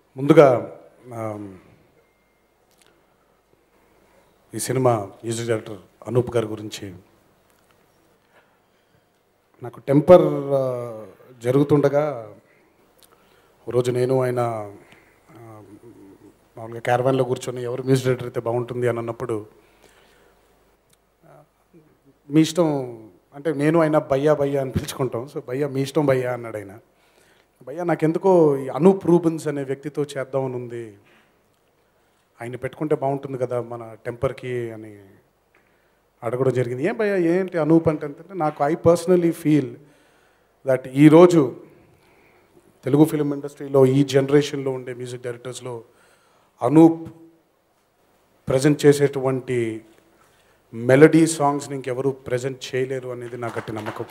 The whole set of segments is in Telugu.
ముందుగా ఆమ్, ఈ సినిమా మ్యూజిక్ డైరెక్టర్ అనూప్ గారి గురించి నాకు టెంపర్ ఆ, జరుగుతుండగా ఓ రోజు నేను ఆయన ఆ, మామూలుగా క్యారవాన్లో కూర్చొని ఎవరు మ్యూజిక్ డైరెక్టర్ అయితే బాగుంటుంది అని అన్నప్పుడు ఆ, మీ ఇష్టం అంటే నేను ఆయన భయ్యా భయ్యా అని పిలుచుకుంటాం సో భయ్యా మీ ఇష్టం భయ్యా అన్నాడు ఆయన భయ్యా నాకెందుకో ఈ అనూప్ రూబన్స్ అనే వ్యక్తితో చేద్దామని ఉంది ఆయన పెట్టుకుంటే బాగుంటుంది కదా మన టెంపర్కి అని అడగడం జరిగింది ఏం భయ్యా ఏంటి అనూప్ అంటే అంటే నాకు ఐ పర్సనలీ ఫీల్ దట్ ఈరోజు తెలుగు ఫిలిం ఇండస్ట్రీలో ఈ జనరేషన్లో ఉండే మ్యూజిక్ డైరెక్టర్స్లో అనూప్ ప్రజెంట్ చేసేటువంటి మెలడీ సాంగ్స్ని ఇంకెవరు ప్రజెంట్ చేయలేరు అనేది నా గట్టి నమ్మకం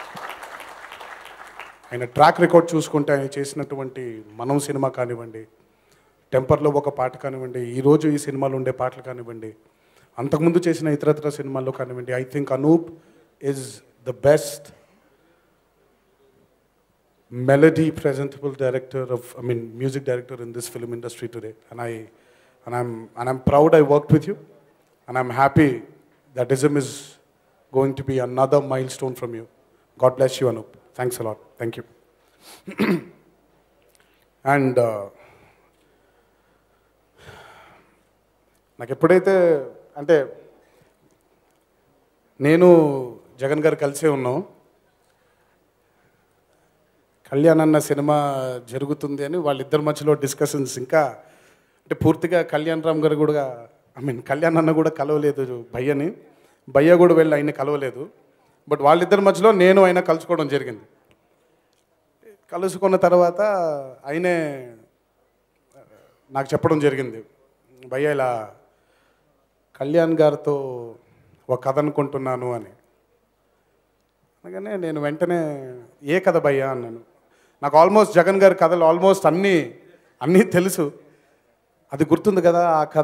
ఆయన ట్రాక్ రికార్డ్ చూసుకుంటే ఆయన చేసినటువంటి మనం సినిమా కానివ్వండి టెంపర్లో ఒక పాట కానివ్వండి ఈరోజు ఈ సినిమాలో ఉండే పాటలు కానివ్వండి అంతకుముందు చేసిన ఇతరత్ర సినిమాల్లో కానివ్వండి I think Anoop is the best melody presentable director of I mean music director in this film industry today and I and I'm and I'm proud I worked with you and I'm happy that ISM is going to be another milestone from you. God bless you Anup. Thanks a lot. Thank you. and uh, నాకు ఎప్పుడైతే అంటే నేను జగన్ గారు కలిసే ఉన్నాం కళ్యాణ్ అన్న సినిమా జరుగుతుంది అని వాళ్ళిద్దరి మధ్యలో డిస్కషన్స్ ఇంకా అంటే పూర్తిగా కళ్యాణ్ రామ్ గారు కూడా ఐ మీన్ కళ్యాణ్ అన్న కూడా కలవలేదు భయ్యని భయ్య కూడా వెళ్ళి ఆయన కలవలేదు బట్ వాళ్ళిద్దరి మధ్యలో నేను ఆయన కలుసుకోవడం జరిగింది కలుసుకున్న తర్వాత ఆయనే నాకు చెప్పడం జరిగింది భయ్య ఇలా కళ్యాణ్ గారితో ఒక కథ అనుకుంటున్నాను అని అనగానే నేను వెంటనే ఏ కథ భయ్యా అన్నాను నాకు ఆల్మోస్ట్ జగన్ గారి కథలు ఆల్మోస్ట్ అన్నీ అన్నీ తెలుసు అది గుర్తుంది కదా ఆ కథ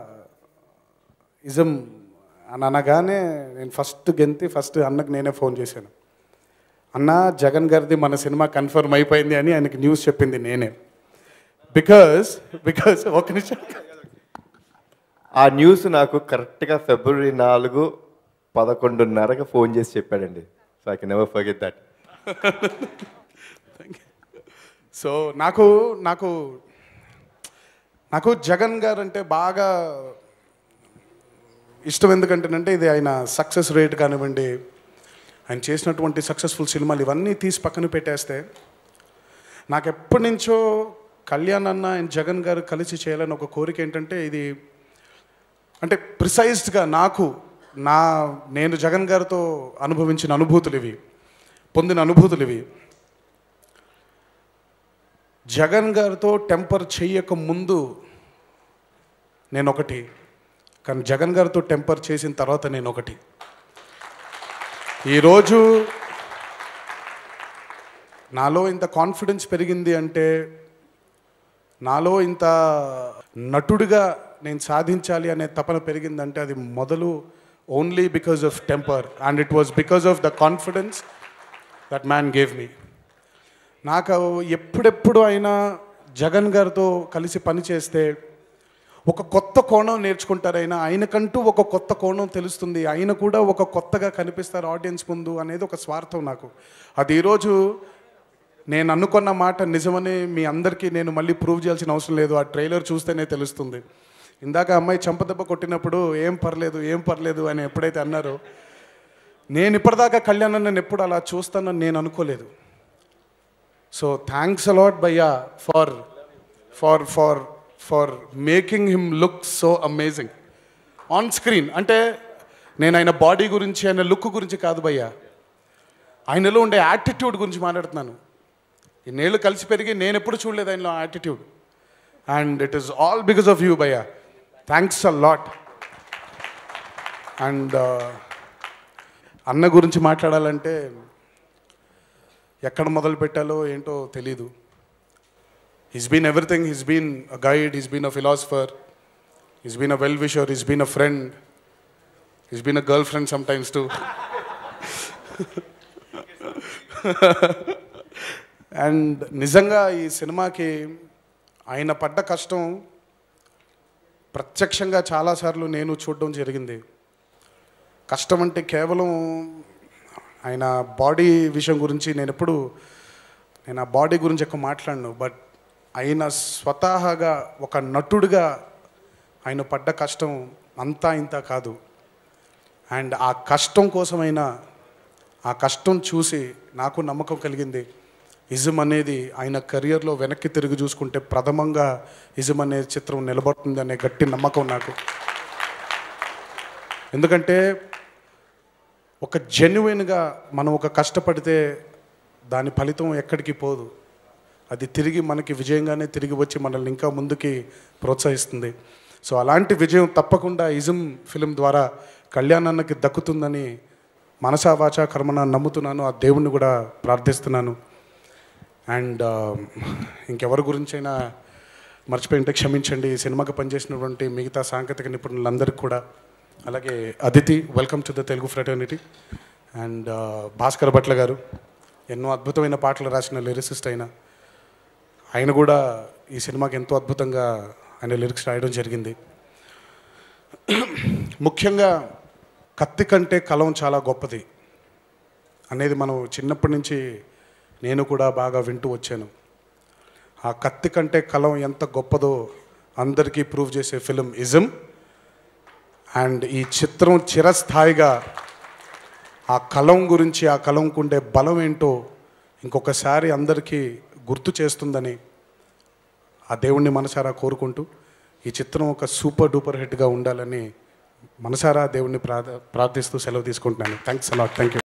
ఇజం అని అనగానే నేను ఫస్ట్ గెంతి ఫస్ట్ అన్నకు నేనే ఫోన్ చేశాను అన్న జగన్ గారిది మన సినిమా కన్ఫర్మ్ అయిపోయింది అని ఆయనకి న్యూస్ చెప్పింది నేనే బికాస్ బికాస్ ఒక నిమిషం ఆ న్యూస్ నాకు కరెక్ట్గా ఫిబ్రవరి నాలుగు పదకొండున్నరకు ఫోన్ చేసి చెప్పాడండి so I can never forget that so నాకు నాకు నాకు జగన్ గారు అంటే బాగా ఇష్టం ఎందుకంటేనంటే ఇది ఆయన సక్సెస్ రేట్ కానివ్వండి ఆయన చేసినటువంటి సక్సెస్ఫుల్ సినిమాలు ఇవన్నీ తీసి పక్కన పెట్టేస్తే నాకు ఎప్పటి నుంచో కళ్యాణ్ అన్న అండ్ జగన్ గారు కలిసి చేయాలని ఒక కోరిక ఏంటంటే ఇది అంటే ప్రిసైజ్డ్గా నాకు నా నేను జగన్ గారితో అనుభవించిన అనుభూతులు ఇవి పొందిన అనుభూతులు ఇవి జగన్ గారితో టెంపర్ చెయ్యక ముందు నేను ఒకటి కానీ జగన్ గారితో టెంపర్ చేసిన తర్వాత నేను ఒకటి ఈరోజు నాలో ఇంత కాన్ఫిడెన్స్ పెరిగింది అంటే నాలో ఇంత నటుడిగా నేను సాధించాలి అనే తపన పెరిగిందంటే అది మొదలు only because of temper and it was because of the confidence that man gave me నాకు ఎప్పుడెప్పుడు అయినా జగన్ గారితో కలిసి పనిచేస్తే ఒక కొత్త కోణం నేర్చుకుంటారు ఆయన ఆయనకంటూ ఒక కొత్త కోణం తెలుస్తుంది ఆయన కూడా ఒక కొత్తగా కనిపిస్తారు ఆడియన్స్ ముందు అనేది ఒక స్వార్థం నాకు అది ఈరోజు నేను అనుకున్న మాట నిజమని మీ అందరికీ నేను మళ్ళీ ప్రూవ్ చేయాల్సిన అవసరం లేదు ఆ ట్రైలర్ చూస్తేనే తెలుస్తుంది ఇందాక అమ్మాయి చంపదెబ్బ కొట్టినప్పుడు ఏం పర్లేదు ఏం పర్లేదు అని ఎప్పుడైతే అన్నారో నేను ఇప్పటిదాకా కళ్యాణ్ నేను ఎప్పుడు అలా చూస్తానని నేను అనుకోలేదు సో థ్యాంక్స్ అలాట్ భయ్యా for for for for making him look so amazing on screen అంటే నేను ఆయన బాడీ గురించి ఆయన లుక్ గురించి కాదు భయ్యా ఆయనలో ఉండే యాటిట్యూడ్ గురించి మాట్లాడుతున్నాను ఇన్నేళ్ళు కలిసి పెరిగి నేను ఎప్పుడు చూడలేదు ఆయనలో attitude and it is all because of you భయ్యా థ్యాంక్స్ అ లాట్ అండ్ అన్న గురించి మాట్లాడాలంటే ఎక్కడ మొదలు పెట్టాలో ఏంటో తెలీదు he's been everything he's been a guide he's been a philosopher he's been a well wisher he's been a friend he's been a girlfriend sometimes too and నిజంగా ఈ సినిమాకి ఆయన పడ్డ కష్టం ప్రత్యక్షంగా చాలాసార్లు నేను చూడడం జరిగింది కష్టం అంటే కేవలం ఆయన బాడీ విషయం గురించి నేను ఎప్పుడు నేను ఆ బాడీ గురించి ఎక్కువ మాట్లాడను బట్ ఆయన స్వతహాగా ఒక నటుడుగా ఆయన పడ్డ కష్టం అంతా ఇంత కాదు అండ్ ఆ కష్టం కోసమైనా ఆ కష్టం చూసి నాకు నమ్మకం కలిగింది ఇజం అనేది ఆయన కెరియర్లో వెనక్కి తిరిగి చూసుకుంటే ప్రథమంగా ఇజం అనే చిత్రం నిలబడుతుంది అనే గట్టి నమ్మకం నాకు ఎందుకంటే ఒక జెన్యున్గా మనం ఒక కష్టపడితే దాని ఫలితం ఎక్కడికి పోదు అది తిరిగి మనకి విజయంగానే తిరిగి వచ్చి మనల్ని ఇంకా ముందుకి ప్రోత్సహిస్తుంది సో అలాంటి విజయం తప్పకుండా ఇజం ఫిలిం ద్వారా కళ్యాణాన్నకి దక్కుతుందని మనసా వాచా కర్మన నమ్ముతున్నాను ఆ దేవుణ్ణి కూడా ప్రార్థిస్తున్నాను అండ్ ఇంకెవరి గురించైనా మర్చిపోయింటే క్షమించండి ఈ సినిమాకి పనిచేసినటువంటి మిగతా సాంకేతిక నిపుణులందరికీ కూడా అలాగే Aditi welcome to the Telugu fraternity and Bhaskar Bhatla గారు ఎన్నో అద్భుతమైన పాటలు రాసిన లిరిసిస్ట్ అయిన ఆయన కూడా ఈ సినిమాకి ఎంతో అద్భుతంగా ఆయన లిరిక్స్ రాయడం జరిగింది ముఖ్యంగా కత్తి కంటే కలం చాలా గొప్పది అనేది మనం చిన్నప్పటి నుంచి నేను కూడా బాగా వింటూ వచ్చాను ఆ కత్తి కంటే కలం ఎంత గొప్పదో అందరికీ ప్రూవ్ చేసే ఫిలిం ఇజం అండ్ ఈ చిత్రం చిరస్థాయిగా ఆ కలం గురించి ఆ కలంకు ఉండే బలం ఏంటో ఇంకొకసారి అందరికీ గుర్తు చేస్తుందని ఆ దేవుణ్ణి మనసారా కోరుకుంటూ ఈ చిత్రం ఒక సూపర్ డూపర్ హిట్గా ఉండాలని మనసారా దేవుణ్ణి ప్రార్థ ప్రార్థిస్తూ సెలవు తీసుకుంటున్నాను థ్యాంక్స్ అలాట్ థ్యాంక్ యూ